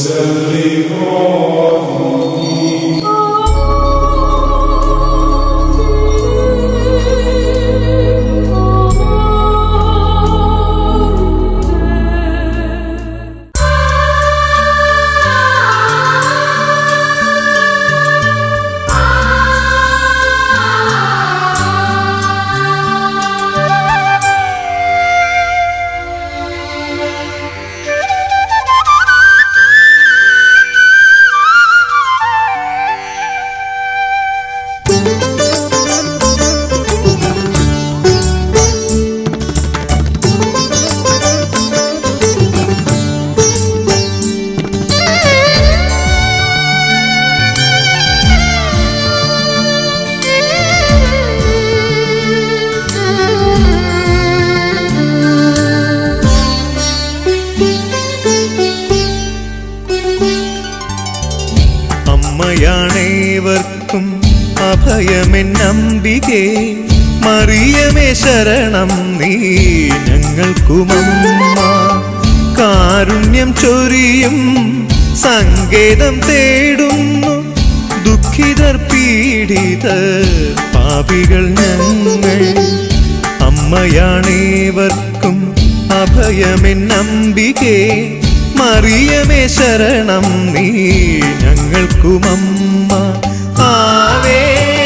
അമ്മയാണേവർക്കും അഭയമെന്നംബികേ മറിയമേ ശരണം നീ ഞങ്ങൾക്കുമമ്മ കാരുണ്യം ചൊരിയും സങ്കേതം തേടുന്നു ദുഃഖിതർ പീഡിതർ പാപികൾ ഞങ്ങൾ അമ്മയാണേവർക്കും അഭയമെന്നംബികേ മറിയമേ ശരണം നീ ഞങ്ങൾക്കുമമ്മ ആവേ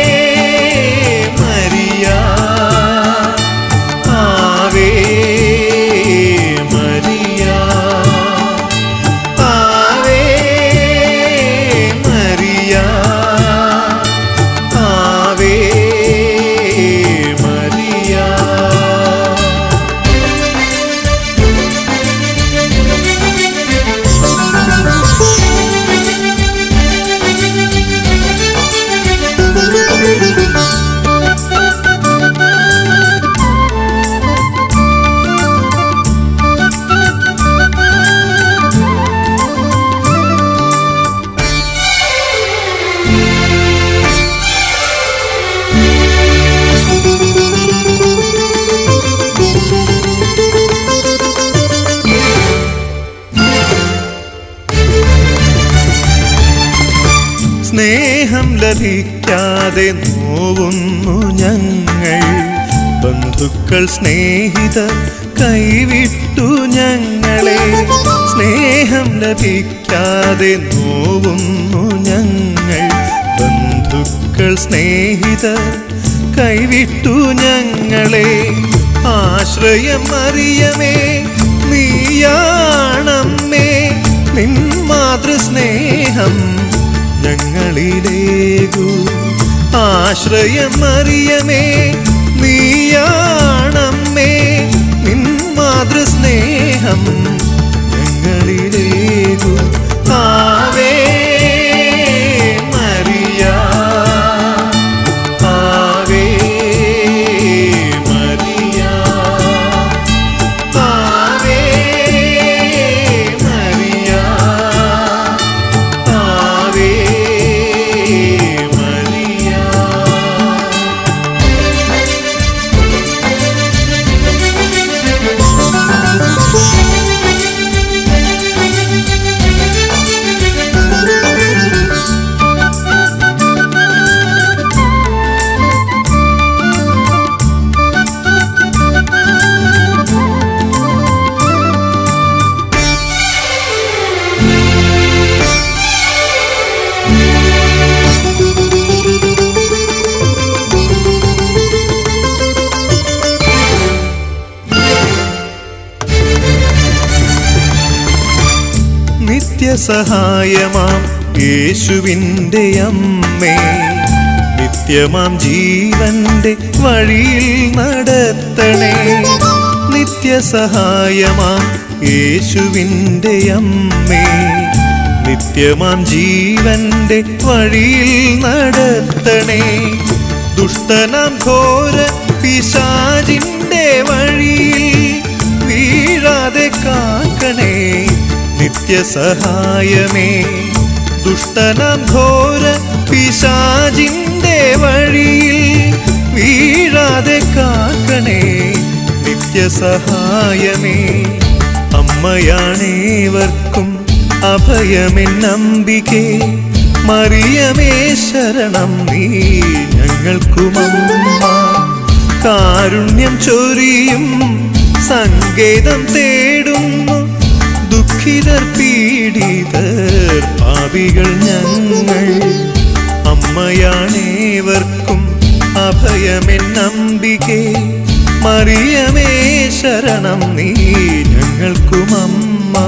മരിയ ആവേ മരിയ ആവേ മരിയ ആവേ മരിയ സ്നേഹം ലഭിക്കാതെ നോവുന്നു ഞങ്ങൾ ബന്ധുക്കൾ സ്നേഹിതർ കൈവിട്ടു ഞങ്ങളെ സ്നേഹം ലഭിക്കാതെ നോവുന്നു ഞങ്ങൾ ബന്ധുക്കൾ സ്നേഹിതർ കൈവിട്ടു ഞങ്ങളെ ആശ്രയം അറിയമേ നീയാണമ്മേ നിൻ മാതൃസ്നേഹം ഞങ്ങളിലേകു ആശ്രയം അറിയമേ നീയാണമ്മേ നിൻ മാതൃസ്നേഹം ഞങ്ങളിലേകു ആവേ മരിയ ആവേ മരിയ ആവേ മരിയ ആവേ മരിയ നിത്യസഹായമാം യേശുവിൻ്റെ അമ്മേ നിത്യമാം ജീവന്റെ വഴിയിൽ നടത്തണേ നിത്യസഹായമാം യേശുവിൻ്റെ അമ്മേ നിത്യമാം ജീവന്റെ വഴിയിൽ നടത്തണേ ദുഷ്ടനാം ഘോര പിശാചിന്റെ വഴിയിൽ വീഴാതെ കാക്കണേ നിത്യസഹായമേ ദുഷ്ടനാം ഘോര പിശാചിന്റെ വഴിയിൽ വീഴാതെ കാക്കണേ നിത്യസഹായമേ അമ്മയാണേവർക്കും അഭയമെന്നംബികെ മറിയമേ ശരണം നീ ഞങ്ങൾക്കുമമ്മ കാരുണ്യം ചൊരിയും സങ്കേതം തേടുന്നു ദുഃഖിതർ പീഡിതർ പാപികൾ ഞങ്ങൾ അമ്മയാണേവർക്കും അഭയമെന്നംബികെ മറിയമേ ശരണം നീ ഞങ്ങൾക്കുമമ്മ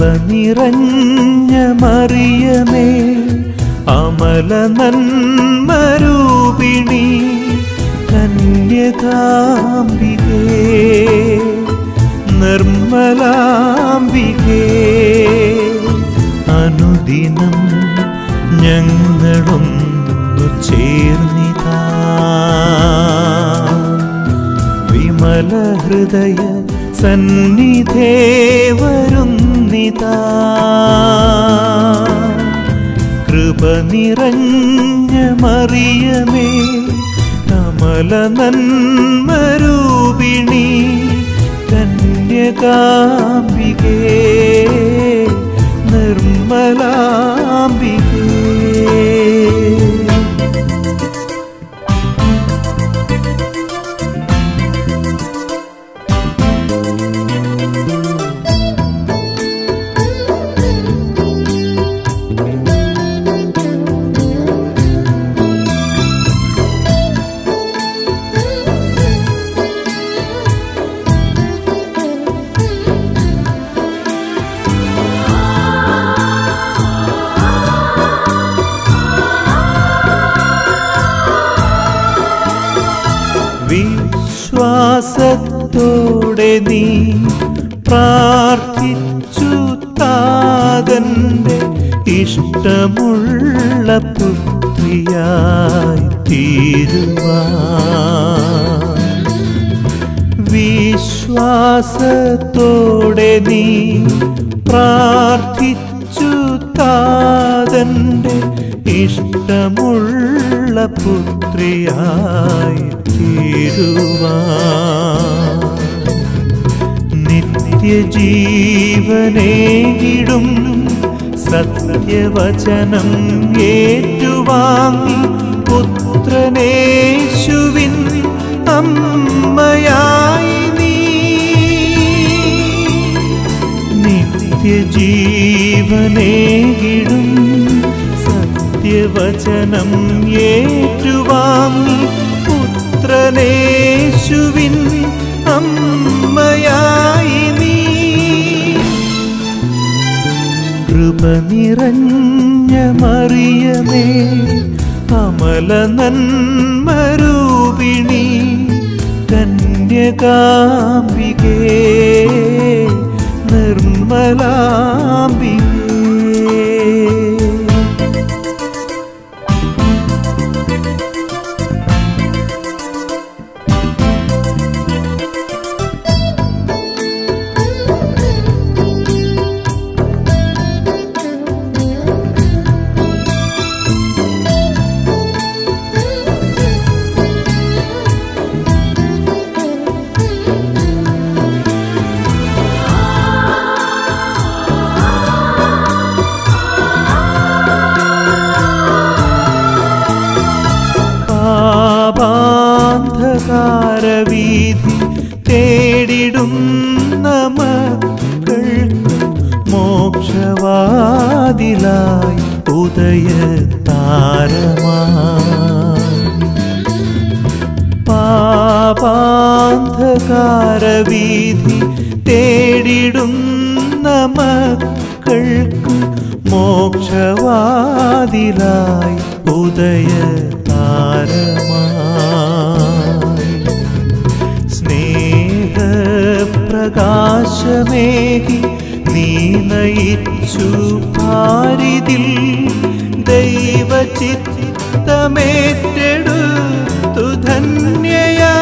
കൃപ നിറഞ്ഞ മറിയമേ അമല നന്മരൂപിണി കന്യകാംബികേ നിർമ്മലാംബികേ അനുദിനം ഞങ്ങളൊന്നു ചേർന്നിതാ വിമല ഹൃദയ സന്നിധേ വരുന്നിതാ കൃപ നിറഞ്ഞ മറിയമേ കമല നന്മരൂപിണി കന്യകാംബികേ നിർമ്മലാംബികേ വിശ്വാസത്തോടെ നീ പ്രാർത്ഥിച്ചു താതന്റെ ഇഷ്ടമുള്ള പുത്രിയായി തീരുവാൻ വിശ്വാസത്തോടെ നീ പ്രാർത്ഥിച്ചു താതന്റെ ഇഷ്ടമുള്ള പുത്രിയായി തീരുവാൻ നിത്യജീവനേകിടും സത്യവചനം ഏറ്റുവാങ്ങി പുത്രനേശുവിൻ അമ്മയായി നീ നിത്യജീവനേകിടും സത്യവചനം ഏറ്റുവാങ്ങി പുത്രനേശുവിൻ അമ്മയായി നീ കൃപ നിറഞ്ഞ മറിയമേ അമല നന്മരൂപിണി കന്യകാംബികേ നിർമ്മലാംബികേ പാപാന്ധകാരവീഥി തേടിടുന്ന മക്കൾക്ക് മോക്ഷവാതിലായി ഉദയ താരമാ പാപാന്ധകാരവീഥി തേടിടുന്ന മക്കൾക്ക് മോക്ഷവാതിലായി ഉദയ താരമായി സ്നേഹപ്രകാശമേകി നീ നയിച്ചു പാരിതിൽ ദൈവചിത്തമേറ്റെടുത്തു ധന്യയാ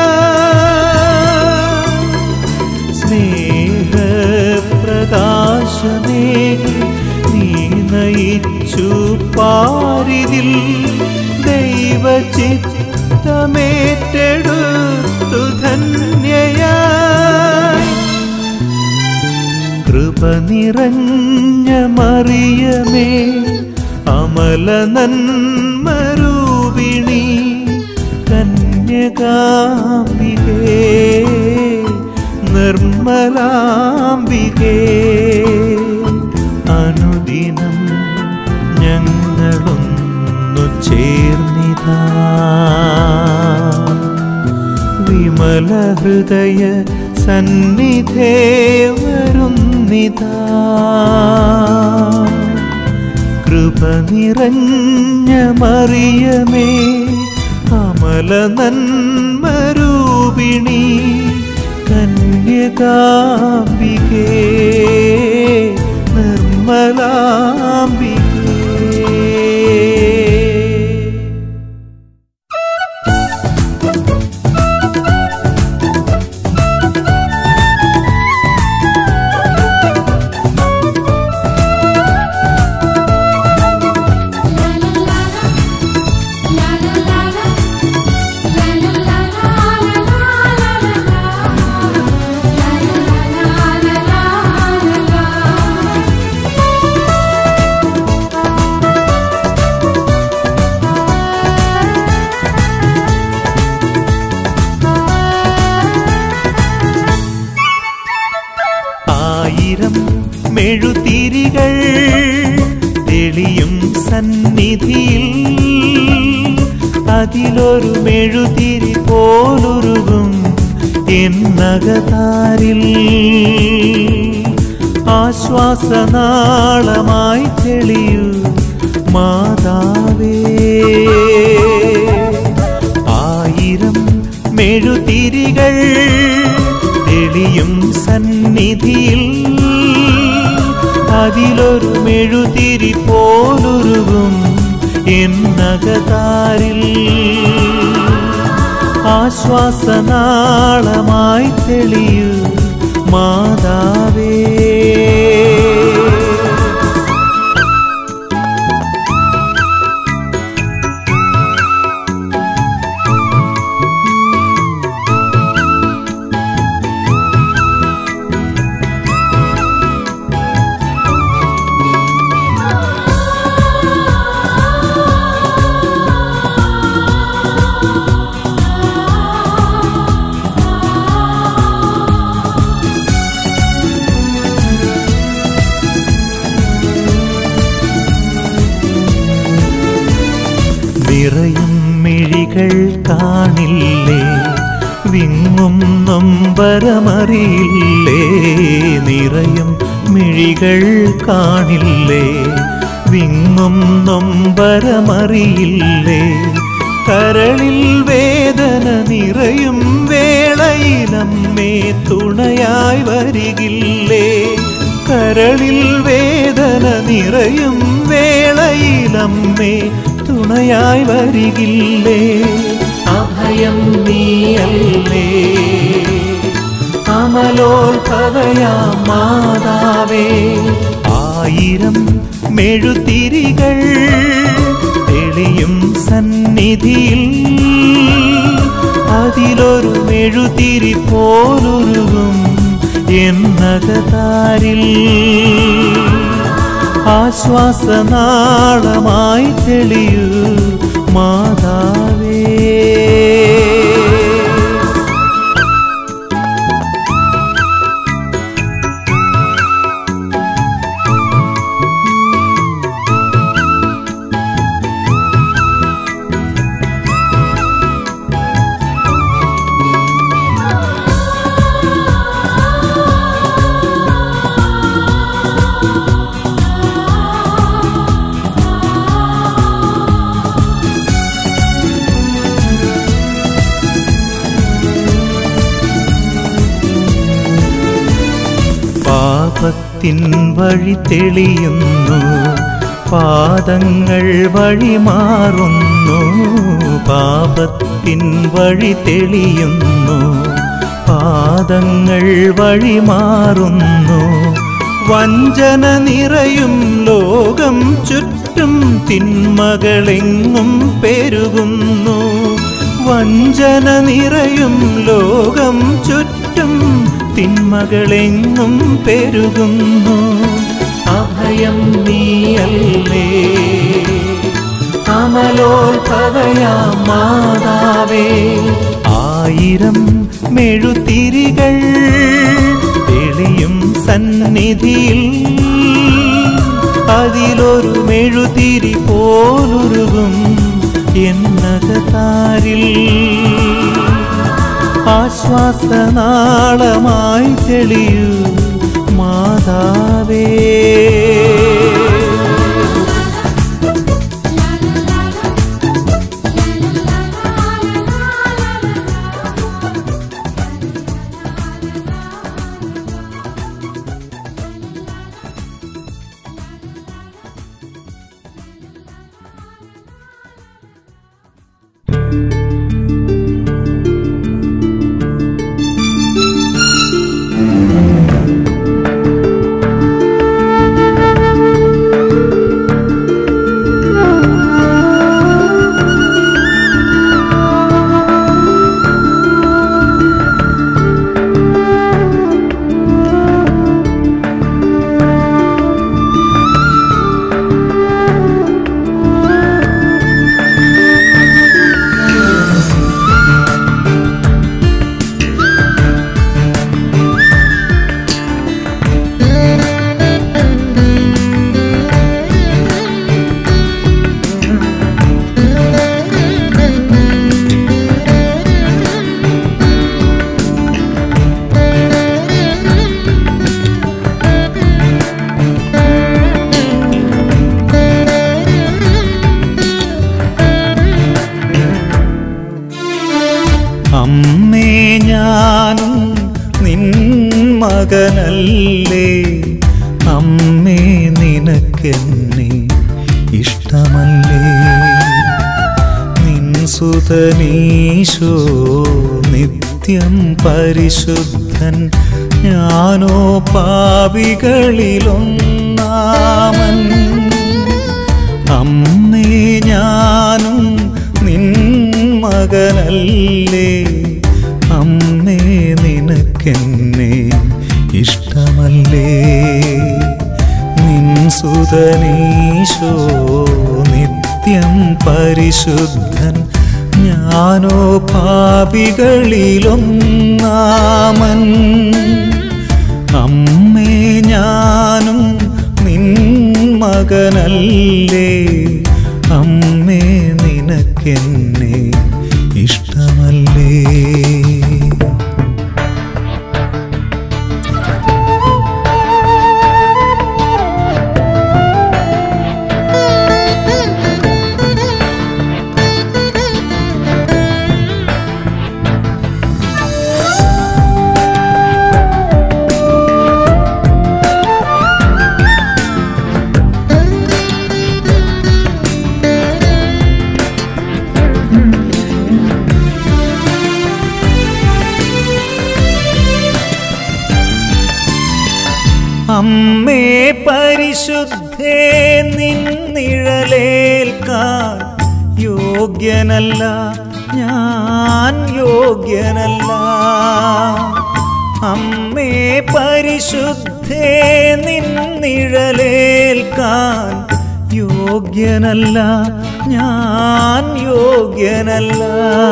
സ്നേഹപ്രകാശമേകി നീ നയിച്ചു പാരിതിൽ ദൈവചിത്തമേറ്റെടുത്തു ധന്യയായി കൃപ നിറഞ്ഞ മറിയമേ അമല നന്മരൂപിണി കന്യകാംബികേ നിർമ്മലാംബികേ അനുദിനം ഞങ്ങളൊന്നു ചേർന്നിതാ വിമല ഹൃദയ സന്നിധേവ വരുന്നിതാ കൃപ നിറഞ്ഞ മറിയമേ അമല നന്മരൂപിണി കന്യകാംബികേ നിർമ്മലാംബികേ ആയിരം മെഴുതിരികൾ തെളിയും സന്നിധിയിൽ അതിലൊരു മെഴുതിരി പോലുരുകും എന്നകതാരിൽ ആശ്വാസനാളമായി തെളിയൂ മാതാവേ ആയിരം മെഴുതിരികൾ തെളിയും സന്നിധിയിൽ അതിലൊരു മെഴുതിരി പോലുരുകും എന്നകതാരിൽ ആശ്വാസനാളമായി തെളിയൂ മാതാവേ നിറയും മിഴികൾ കാണില്ലേ വിങ്ങും നൊമ്പരമറിയില്ലേ നിറയും മിഴികൾ കാണില്ലേ വിങ്ങും നൊമ്പരമറിയില്ലേ കരളിൽ വേദന നിറയും വേളയിലമ്മേ തുണയായി വരികില്ലേ കരളിൽ വേദന നിറയും വേളയിലമ്മേ തുണയായി വരികില്ലേ അഭയം നീയല്ലേ അമലോത്ഭവയാ മാതാവേ ആയിരം മെഴുതിരികൾ തെളിയും സന്നിധിയിൽ അതിലൊരു മെഴുതിരി പോലുരുകും എന്നകതാരിൽ ആശ്വാസനാളമായി തെളിയൂ മാതാവേ പാപത്തിൻ വഴി തെളിയുന്നു പാദങ്ങൾ വഴി മാറുന്നു പാപത്തിൻ വഴി തെളിയുന്നു പാദങ്ങൾ വഴി മാറുന്നു വഞ്ചന നിറയും ലോകം ചുറ്റും തിന്മകളെങ്ങും പെരുകുന്നു വഞ്ചന നിറയും ലോകം ചുറ്റും തിന്മകളെങ്ങും പെരുകുന്നു അഭയം നീയല്ലേ അമലോത്ഭവയാ മാതാവേ ആയിരം മെഴുതിരികൾ തെളിയും സന്നിധിയിൽ അതിലൊരു മെഴുതിരി പോലുരുകും എന്നകതാരിൽ ആശ്വാസനാളമായി തെളിയൂ മാ മാതാവേ അമ്മേ ഞാനും നിൻ മകനല്ലേ അമ്മേ നിനക്കെന്നെ ഇഷ്ടമല്ലേ നിൻ സുതനീശോ നിത്യം പരിശുദ്ധൻ ഞാനോ പാപികളിലൊന്നാമൻ അമ്മേ ഞാനും നിൻ മകനല്ലേ അമ്മേ നിനക്കെന്നെ ഇഷ്ടമല്ലേ നിൻ സുതനീശോ നിത്യം പരിശുദ്ധൻ ഞാനോ പാപികളിലൊന്നാമൻ അമ്മേ ഞാനും നിൻ മകനല്ലേ അമ്മേ നിനക്കെന്നെ ഇഷ്ടമല്ലേ അമ്മേ പരിശുദ്ധേ നിന്നിഴലേൽക്കാൻ യോഗ്യനല്ല ഞാൻ യോഗ്യനല്ല അമ്മേ പരിശുദ്ധേ നിന്നിഴലേൽക്കാൻ യോഗ്യനല്ല ഞാൻ യോഗ്യനല്ല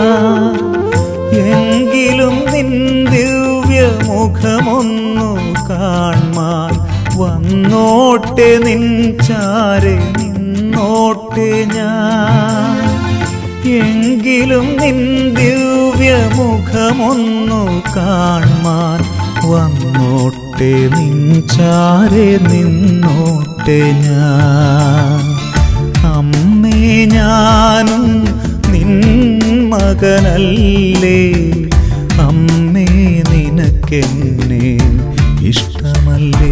എങ്കിലും നിൻ ദിവ്യമുഖമൊന്നു കാൺമാൻ വന്നോട്ടെ നിൻ ചാരെ നിന്നോട്ടെ ഞാൻ എങ്കിലും നിൻ ദിവ്യമുഖമൊന്നു കാൺമാൻ വന്നോട്ടെ നിൻ ചാരെ നിന്നോട്ടെ ഞാൻ അമ്മേ ഞാനും നിൻ മകനല്ലേ അമ്മേ നിനക്കെന്നെ ഇഷ്ടമല്ലേ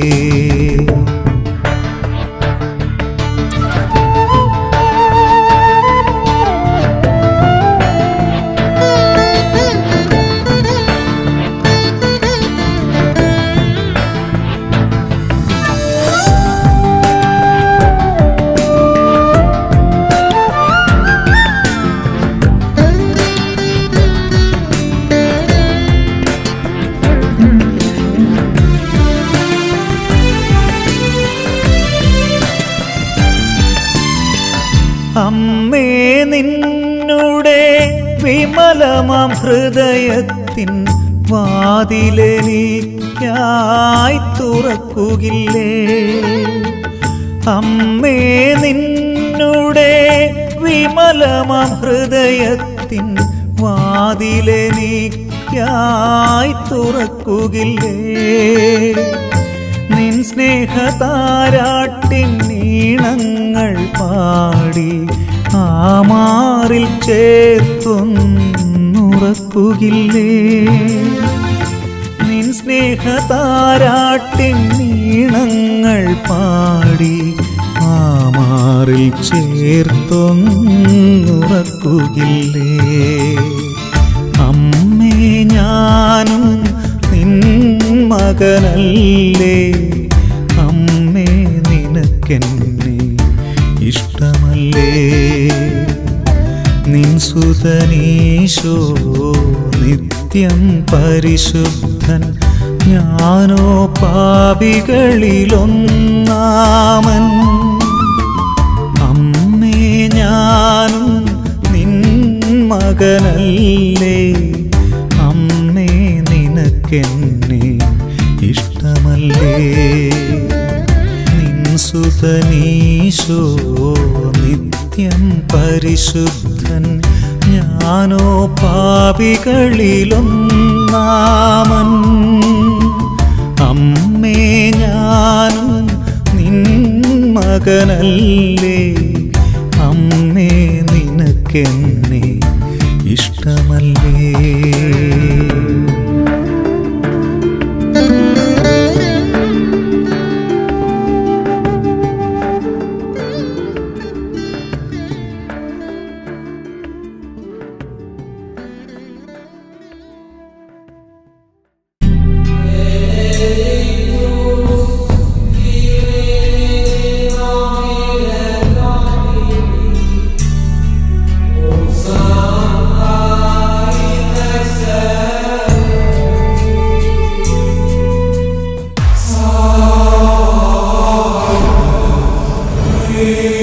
അമ്മേ നിന്നുടെ വിമലമാം ഹൃദയത്തിൻ വാതിലെനിക്കായി തുറക്കുകില്ലേ അമ്മേ നിന്നുടെ വിമലമാം ഹൃദയത്തിൻ വാതിലെനിക്കായി തുറക്കുകില്ലേ നിൻ സ്നേഹതാരാട്ടിൻ നീണങ്ങൾ പാടി ആമാറിൽ ചേർത്തുന്നുറക്കുകില്ലേ നിൻ സ്നേഹതാരാട്ടിൻ നീണങ്ങൾ പാടി ആമാറിൽ ചേർത്തൊന്നുറക്കുകില്ലേ അമ്മേ ഞാനും നിൻ മകനല്ലേ അമ്മേ നിനക്കെന്നെ ഇഷ്ടമല്ലേ നിൻ സുതനീശോ നിത്യം പരിശുദ്ധൻ ഞാനോ പാപികളിലൊന്നാമൻ അമ്മേ ഞാനും നിൻ മകനല്ലേ അമ്മേ നിനക്കെന്നെ ഇഷ്ടമല്ലേ നിൻ സുതനീശോ നിത്യം പരിശുദ്ധൻ ഞാനോ പാപികളിലൊന്നാമൻ അമ്മേ ഞാനും നിൻ മകനല്ലേ അമ്മേ നിനക്കെന്നെ ഇഷ്ടമല്ലേ Amen.